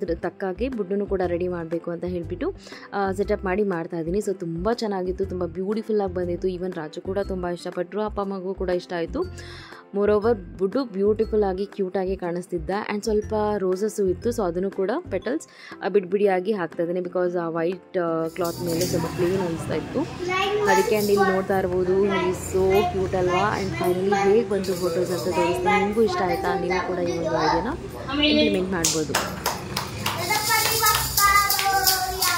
ಅದ್ರ ತಕ್ಕಾಗಿ ಬುಡ್ಡನ್ನು ಕೂಡ ರೆಡಿ ಮಾಡಬೇಕು ಅಂತ ಹೇಳಿಬಿಟ್ಟು ಸೆಟಪ್ ಮಾಡಿ ಮಾಡ್ತಾ ಇದ್ದೀನಿ ಸೊ ತುಂಬ ಚೆನ್ನಾಗಿತ್ತು ತುಂಬ ಬ್ಯೂಟಿಫುಲ್ಲಾಗಿ ಬಂದಿತ್ತು ಈವನ್ ರಾಜು ಕೂಡ ತುಂಬ ಇಷ್ಟಪಟ್ಟರು ಅಪ್ಪ ಮಗು ಕೂಡ ಇಷ್ಟ ಆಯಿತು ಮೋರೋವರ್ ಬುಡ್ಡು ಬ್ಯೂಟಿಫುಲ್ ಆಗಿ ಕ್ಯೂಟಾಗಿ ಕಾಣಿಸ್ತಿದ್ದ ಆ್ಯಂಡ್ ಸ್ವಲ್ಪ ರೋಸಸ್ಸು ಇತ್ತು ಸೊ ಅದನ್ನು ಕೂಡ ಪೆಟಲ್ಸ್ ಬಿಡಿಬಿಡಿಯಾಗಿ ಹಾಕ್ತಾ ಇದ್ದೀನಿ ಬಿಕಾಸ್ ಆ ವೈಟ್ ಕ್ಲಾತ್ ಮೇಲೆ ಸ್ವಲ್ಪ ಕ್ಲೀನ್ ಅನಿಸ್ತಾ ಇತ್ತು ಅದಕ್ಕೆ ಆ್ಯಂಡ್ ಇಲ್ಲಿ ನೋಡ್ತಾ ಇರ್ಬೋದು ಈ ಸೋ ಕ್ಯೂಟ್ ಅಲ್ವಾ ಆ್ಯಂಡ್ ಫೈನಲಿ ಹೇಗೆ ಬಂತು ಫೋಟೋಸ್ ಅಂತ ತೋರಿಸ್ತೀನಿ ನಿಮಗೂ ಇಷ್ಟ ಆಯಿತಾ ನೀವು ಕೂಡ ಈ ಒಂದು ಐಡಿಯಾನ ಇಂಪ್ಲಿಮೆಂಟ್ ಮಾಡ್ಬೋದು ಗಣಪತಿ ಬಪ್ಪ ಮೋರ್ಯ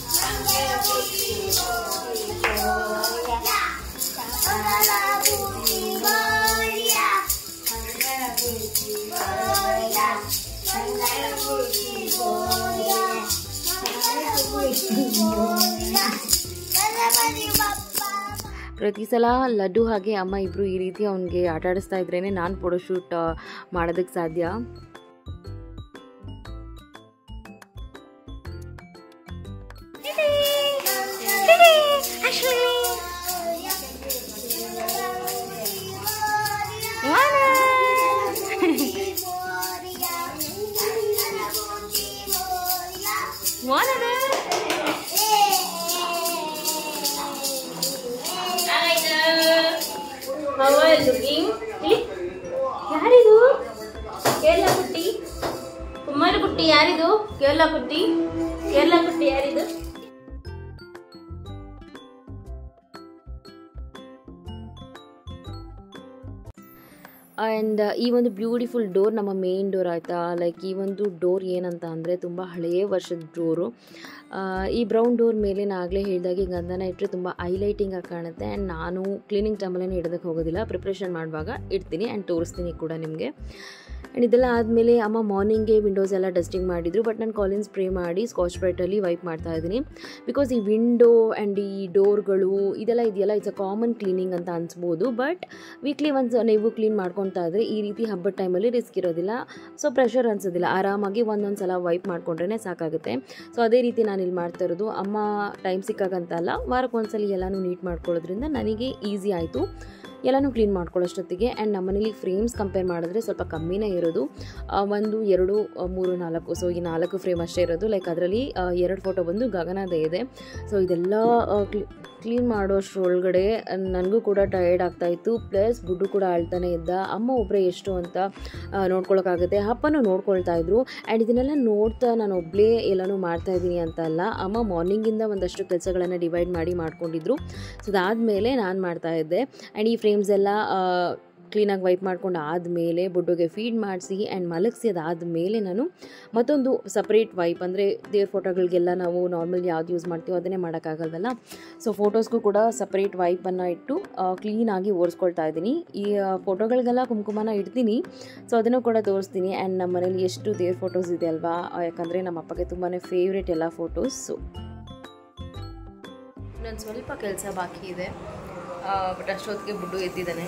ಮಂಗಳಮೂರ್ತಿ ಮೋರ್ಯ ಮಂಗಳಮೂರ್ತಿ ಮೋರ್ಯ ಮಂಗಳಮೂರ್ತಿ ಮೋರ್ಯ ಮಂಗಳಮೂರ್ತಿ ಮೋರ್ಯ ಗಣಪತಿ ಬಪ್ಪ ಪ್ರತಿ ಸಲ ಲಡ್ಡು ಹಾಗೆ ಅಮ್ಮ ಇಬ್ಬರು ಈ ರೀತಿ ಅವನಿಗೆ ಆಟ ಆಡಿಸ್ತಾ ಇದ್ರೇ ನಾನು ಫೋಟೋಶೂಟ್ ಮಾಡೋದಕ್ಕೆ ಸಾಧ್ಯ ಯಾರಿದು ಕೇರಳ ಕುಟ್ಟಿ ಕುಮಾರ ಕುಟ್ಟಿ ಯಾರಿದು ಕೇರಳ ಕುಟ್ಟಿ ಕೇರಳ ಕುಟ್ಟಿ ಯಾರಿದು ಆ್ಯಂಡ್ ಈ ಒಂದು ಬ್ಯೂಟಿಫುಲ್ ಡೋರ್ ನಮ್ಮ ಮೇನ್ ಡೋರ್ ಆಯಿತಾ ಲೈಕ್ ಈ ಒಂದು ಡೋರ್ ಏನಂತ ಅಂದರೆ ತುಂಬ ಹಳೆಯ ವರ್ಷದ ಡೋರು ಈ ಬ್ರೌನ್ ಡೋರ್ ಮೇಲೆ ನಾನು ಆಗಲೇ ಹೇಳಿದಾಗೆ ಗಂಧನ ಇಟ್ಟರೆ ತುಂಬ ಹೈಲೈಟಿಂಗ್ ಆಗಿ ಕಾಣುತ್ತೆ ಆ್ಯಂಡ್ ನಾನು ಕ್ಲೀನಿಂಗ್ ಟೈಮಲ್ಲೇ ಇಡೋದಕ್ಕೆ ಹೋಗೋದಿಲ್ಲ ಪ್ರಿಪ್ರೇಷನ್ ಮಾಡುವಾಗ ಇಡ್ತೀನಿ ಆ್ಯಂಡ್ ತೋರಿಸ್ತೀನಿ ಕೂಡ ನಿಮಗೆ ಆ್ಯಂಡ್ ಇದೆಲ್ಲ ಆದಮೇಲೆ ಅಮ್ಮ ಮಾರ್ನಿಂಗ್ಗೆ ವಿಂಡೋಸ್ ಎಲ್ಲ ಡಸ್ಟಿಂಗ್ ಮಾಡಿದರು ಬಟ್ ನಾನು ಕಾಲಿನ್ ಸ್ಪ್ರೇ ಮಾಡಿ ಸ್ಕಾಚ್ ಬ್ರೈಟಲ್ಲಿ ವೈಪ್ ಮಾಡ್ತಾ ಇದ್ದೀನಿ ಬಿಕಾಸ್ ಈ ವಿಂಡೋ ಆ್ಯಂಡ್ ಈ ಡೋರ್ಗಳು ಇದೆಲ್ಲ ಇದೆಯಲ್ಲ ಇಟ್ಸ್ ಅ ಕಾಮನ್ ಕ್ಲೀನಿಂಗ್ ಅಂತ ಅನ್ಸ್ಬೋದು ಬಟ್ ವೀಕ್ಲಿ ಒನ್ಸ್ ನೀವು ಕ್ಲೀನ್ ಮಾಡ್ಕೊತಾ ಇದ್ರೆ ಈ ರೀತಿ ಹಬ್ಬದ ಟೈಮಲ್ಲಿ ರಿಸ್ಕ್ ಇರೋದಿಲ್ಲ ಸೊ ಪ್ರೆಷರ್ ಅನ್ಸೋದಿಲ್ಲ ಆರಾಮಾಗಿ ಒಂದೊಂದು ಸಲ ವೈಪ್ ಮಾಡ್ಕೊಂಡ್ರೆ ಸಾಕಾಗುತ್ತೆ ಸೊ ಅದೇ ರೀತಿ ನಾನು ಇಲ್ಲಿ ಮಾಡ್ತಾ ಇರೋದು ಅಮ್ಮ ಟೈಮ್ ಸಿಕ್ಕಾಗಂತಲ್ಲ ವಾರಕ್ಕೆ ಒಂದ್ಸಲ ಎಲ್ಲನೂ ನೀಟ್ ಮಾಡ್ಕೊಳ್ಳೋದ್ರಿಂದ ನನಗೆ ಈಸಿ ಆಯಿತು ಎಲ್ಲನೂ ಕ್ಲೀನ್ ಮಾಡ್ಕೊಳ್ಳೋಷ್ಟೊತ್ತಿಗೆ ಆ್ಯಂಡ್ ನಮ್ಮನೇಲಿ ಫ್ರೇಮ್ಸ್ ಕಂಪೇರ್ ಮಾಡಿದ್ರೆ ಸ್ವಲ್ಪ ಕಮ್ಮಿನೇ ಇರೋದು ಆ, ಒಂದು ಎರಡು ಆ, ಮೂರು ನಾಲ್ಕು ಸೊ ಈ ನಾಲ್ಕು ಫ್ರೇಮ್ ಅಷ್ಟೇ ಇರೋದು ಲೈಕ್ ಅದರಲ್ಲಿ ಎರಡು ಫೋಟೋ ಬಂದು ಗಗನದೇ ಇದೆ ಸೊ ಇದೆಲ್ಲ ಕ್ಲೀನ್ ಮಾಡೋಷ್ಟ್ರೊಳಗಡೆ ನನಗೂ ಕೂಡ ಟಯರ್ಡ್ ಆಗ್ತಾಯಿತ್ತು ಪ್ಲಸ್ ಬುಡ್ಡು ಕೂಡ ಅಳ್ತಾನೆ ಇದ್ದ ಅಮ್ಮ ಒಬ್ಬರೇ ಎಷ್ಟು ಅಂತ ಆ, ನೋಡ್ಕೊಳಕ್ಕಾಗುತ್ತೆ ಅಪ್ಪನೂ ನೋಡ್ಕೊಳ್ತಾ ಇದ್ರು ಆ್ಯಂಡ್ ಇದನ್ನೆಲ್ಲ ನೋಡ್ತಾ ನಾನು ಒಬ್ಬಳೇ ಎಲ್ಲನೂ ಮಾಡ್ತಾ ಇದ್ದೀನಿ ಅಂತ ಅಲ್ಲ ಅಮ್ಮ ಮಾರ್ನಿಂಗಿಂದ ಒಂದಷ್ಟು ಕೆಲಸಗಳನ್ನು ಡಿವೈಡ್ ಮಾಡಿ ಮಾಡ್ಕೊಂಡಿದ್ರು ಸೊ ಅದಾದಮೇಲೆ ನಾನು ಮಾಡ್ತಾ ಇದ್ದೆ ಆ್ಯಂಡ್ ಈ ಫ್ರೇಮ್ಸ್ ಎಲ್ಲ ಕ್ಲೀನಾಗಿ ವೈಪ್ ಮಾಡ್ಕೊಂಡು ಆದಮೇಲೆ ಬುಡ್ಡುಗೆ ಫೀಡ್ ಮಾಡಿಸಿ ಆ್ಯಂಡ್ ಮಲಗಿಸಿ ಅದಾದಮೇಲೆ ನಾನು ಮತ್ತೊಂದು ಸಪ್ರೇಟ್ ವೈಪ್ ಅಂದರೆ ದೇವ್ರ ಫೋಟೋಗಳಿಗೆಲ್ಲ ನಾವು ನಾರ್ಮಲ್ ಯಾವ್ದು ಯೂಸ್ ಮಾಡ್ತೀವೋ ಅದನ್ನೇ ಮಾಡೋಕ್ಕಾಗಲ್ವಲ್ಲ ಸೊ ಫೋಟೋಸ್ಗೂ ಕೂಡ ಸಪ್ರೇಟ್ ವೈಪನ್ನು ಇಟ್ಟು ಕ್ಲೀನಾಗಿ ಒರೆಸ್ಕೊಳ್ತಾ ಇದ್ದೀನಿ ಈ ಫೋಟೋಗಳಿಗೆಲ್ಲ ಕುಂಕುಮನ ಇಡ್ತೀನಿ ಸೊ ಅದನ್ನು ಕೂಡ ತೋರಿಸ್ತೀನಿ ಆ್ಯಂಡ್ ನಮ್ಮ ಮನೇಲಿ ಎಷ್ಟು ದೇವ್ರ ಫೋಟೋಸ್ ಇದೆ ಅಲ್ವಾ ಆ, ಯಾಕಂದರೆ ನಮ್ಮ ಅಪ್ಪಗೆ ತುಂಬಾ ಫೇವ್ರೇಟ್ ಎಲ್ಲ ಫೋಟೋಸು ನನ್ನ ಸ್ವಲ್ಪ ಕೆಲಸ ಬಾಕಿ ಇದೆ ಬಟ್ ಅಷ್ಟೊತ್ತಿಗೆ ಬುಡ್ಡು ಎದ್ದಿದ್ದಾನೆ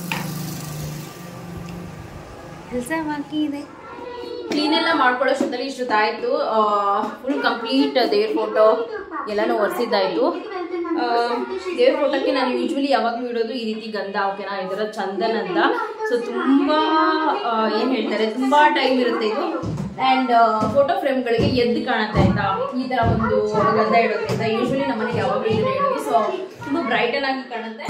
ಕೆಲಸ ಬಾಕಿ ಇದೆ ಕ್ಲೀನ್ ಎಲ್ಲ ಮಾಡ್ಕೊಳ್ಳೋಷ್ಟೊತ್ತಲ್ಲಿ ಇಷ್ಟೊತ್ತಾಯ್ತು ಫುಲ್ ಕಂಪ್ಲೀಟ್ ದೇವ್ರ ಫೋಟೋ ಎಲ್ಲನೂ ಒರೆಸಿದ್ದಾಯ್ತು ದೇವ್ರ ಫೋಟೋಕ್ಕೆ ನಾನು ಯೂಶ್ವಲಿ ಯಾವಾಗಲೂ ಇಡೋದು ಈ ರೀತಿ ಗಂಧ ಓಕೆನಾ ಇದರ ಚಂದನ್ ಅಂತ ಸೊ ತುಂಬ ಏನು ಹೇಳ್ತಾರೆ ತುಂಬ ಟೈಮ್ ಇರುತ್ತೆ ಇದು ಆ್ಯಂಡ್ ಫೋಟೋ ಫ್ರೇಮ್ಗಳಿಗೆ ಎದ್ದು ಕಾಣುತ್ತೆ ಆಯ್ತಾ ಈ ಥರ ಒಂದು ಗಂಧ ಇಡೋದ್ರಿಂದ ಯೂಶ್ವಲಿ ನಮ್ಮನೇಲಿ ಯಾವಾಗಲೂ ಇದನ್ನ ಇಡೋದು ಸೊ ತುಂಬ ಬ್ರೈಟನ್ ಆಗಿ ಕಾಣುತ್ತೆ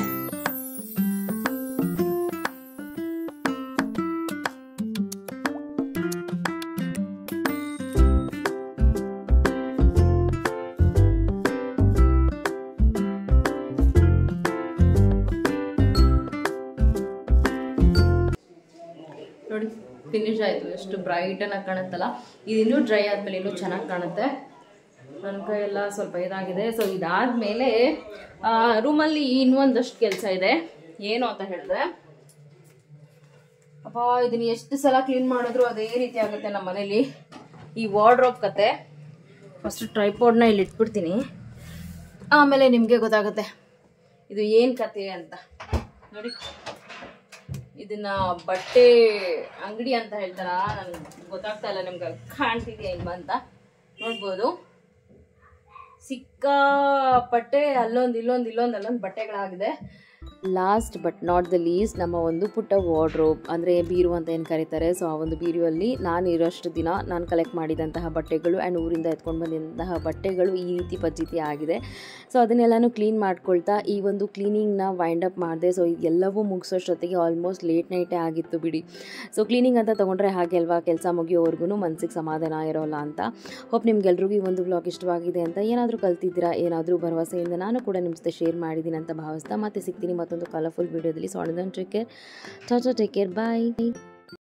ನೋಡಿ ಫಿನಿಶ್ ಆಯಿತು ಎಷ್ಟು ಬ್ರೈಟನ್ ಆಗಿ ಕಾಣುತ್ತಲ್ಲ ಇದು ಇನ್ನೂ ಡ್ರೈ ಆದಮೇಲೆ ಇನ್ನೂ ಚೆನ್ನಾಗಿ ಕಾಣುತ್ತೆ ನನ್ನ ಕೈಯೆಲ್ಲ ಸ್ವಲ್ಪ ಇದಾಗಿದೆ ಸೊ ಇದಾದಮೇಲೆ ರೂಮಲ್ಲಿ ಇನ್ನೊಂದಷ್ಟು ಕೆಲಸ ಇದೆ ಏನು ಅಂತ ಹೇಳಿದ್ರೆ ಅಪ್ಪ ಇದನ್ನ ಎಷ್ಟು ಸಲ ಕ್ಲೀನ್ ಮಾಡಿದ್ರು ಅದೇ ರೀತಿ ಆಗುತ್ತೆ ನಮ್ಮ ಮನೇಲಿ ಈ ವಾರ್ಡ್ರೋಬ್ ಕತೆ ಫಸ್ಟ್ ಟ್ರೈಪೋಡ್ನ ಇಲ್ಲಿ ಇಟ್ಬಿಡ್ತೀನಿ ಆಮೇಲೆ ನಿಮಗೆ ಗೊತ್ತಾಗುತ್ತೆ ಇದು ಏನು ಕತೆ ಅಂತ ನೋಡಿ ಇದನ್ನ ಬಟ್ಟೆ ಅಂಗಡಿ ಅಂತ ಹೇಳ್ತಾರ ನನ್ಗೆ ಗೊತ್ತಾಗ್ತಾ ಇಲ್ಲ ನಿಮ್ಗೆ ಕಾಣ್ತಿದ್ಯಾ ಇಲ್ವಾ ಅಂತ ನೋಡ್ಬೋದು ಸಿಕ್ಕಾಪಟ್ಟೆ ಅಲ್ಲೊಂದು ಇಲ್ಲೊಂದು ಇಲ್ಲೊಂದು ಅಲ್ಲೊಂದು ಬಟ್ಟೆಗಳಾಗಿದೆ last but not the least ನಮ್ಮ ಒಂದು ಪುಟ್ಟ ವಾರ್ಡ್ರೋಬ್ ಅಂದರೆ ಬೀರು ಅಂತ ಏನು ಕರೀತಾರೆ ಸೊ ಆ ಒಂದು ಬೀರುವಲ್ಲಿ ನಾನು ಇರೋಷ್ಟು ದಿನ ನಾನು ಕಲೆಕ್ಟ್ ಮಾಡಿದಂತಹ ಬಟ್ಟೆಗಳು ಆ್ಯಂಡ್ ಊರಿಂದ ಎತ್ಕೊಂಡು ಬಂದಂತಹ ಬಟ್ಟೆಗಳು ಈ ರೀತಿ ಪಜ್ಜಿತಿ ಆಗಿದೆ ಸೊ ಅದನ್ನೆಲ್ಲನೂ ಕ್ಲೀನ್ ಮಾಡ್ಕೊಳ್ತಾ ಈ ಒಂದು ಕ್ಲೀನಿಂಗ್ನ ವೈಂಡ್ ಅಪ್ ಮಾಡಿದೆ ಸೊ ಎಲ್ಲವೂ ಮುಗಿಸೋಷ್ಟೊತ್ತಿಗೆ ಆಲ್ಮೋಸ್ಟ್ ಲೇಟ್ ನೈಟೇ ಆಗಿತ್ತು ಬಿಡಿ ಸೊ ಕ್ಲೀನಿಂಗ್ ಅಂತ ತೊಗೊಂಡ್ರೆ ಹಾಗೆ ಅಲ್ವಾ ಕೆಲಸ ಮುಗಿಯೋವರೆಗೂ ಮನಸ್ಸಿಗೆ ಸಮಾಧಾನ ಇರೋಲ್ಲ ಅಂತ ಹೋಪ್ ನಿಮ್ಗೆಲ್ರಿಗೂ ಈ ಒಂದು ಬ್ಲಾಗ್ ಇಷ್ಟವಾಗಿದೆ ಅಂತ ಏನಾದರೂ ಕಲ್ತಿದ್ದೀರಾ ಏನಾದರೂ ಭರವಸೆಯಿಂದ ನಾನು ಕೂಡ ನಿಮ್ಮ ಜೊತೆ ಶೇರ್ ಮಾಡಿದ್ದೀನಿ ಅಂತ ಭಾವಿಸ್ತಾ ಮತ್ತೆ ಸಿಗ್ತೀನಿ ಮತ್ತೊಂದು ಕಲರ್ಫುಲ್ ವೀಡಿಯೋದಲ್ಲಿ so take care tata take care ಬಾಯ್